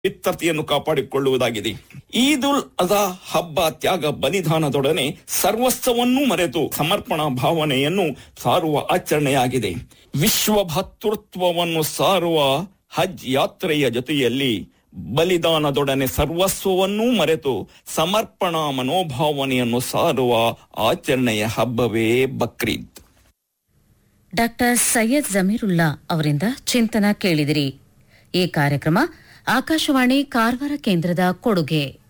ಪಿತ್ತತೆಯನ್ನು ಕಾಪಾಡಿಕೊಳ್ಳುವುದಾಗಿದೆ ಈದುಲ್ ಅಜಾ ಹಬ್ಬ ತ್ಯಾಗ ಬಲಿದಾನದೊಡನೆ ಸರ್ವಸ್ವವನ್ನೂ ಮರೆತು ಸಮರ್ಪಣಾ ಭಾವನೆಯನ್ನು ಸಾರುವ ಆಚರಣೆಯಾಗಿದೆ ವಿಶ್ವ ಭಾತೃತ್ವವನ್ನು ಸಾರುವ ಹಜ್ ಯಾತ್ರೆಯ ಜೊತೆಯಲ್ಲಿ ಬಲಿದಾನದೊಡನೆ ಸರ್ವಸ್ವವನ್ನೂ ಮರೆತು ಸಮರ್ಪಣಾ ಮನೋಭಾವನೆಯನ್ನು ಸಾರುವ ಆಚರಣೆಯ ಹಬ್ಬವೇ ಬಕ್ರೀದ್ ಡಾಕ್ಟರ್ ಸೈಯದ್ ಜಮೀರುಲ್ಲಾ ಅವರಿಂದ ಚಿಂತನ ಕೇಳಿದಿರಿ ಈ ಕಾರ್ಯಕ್ರಮ ಆಕಾಶವಾಣಿ ಕಾರವಾರ ಕೇಂದ್ರದ ಕೊಡುಗೆ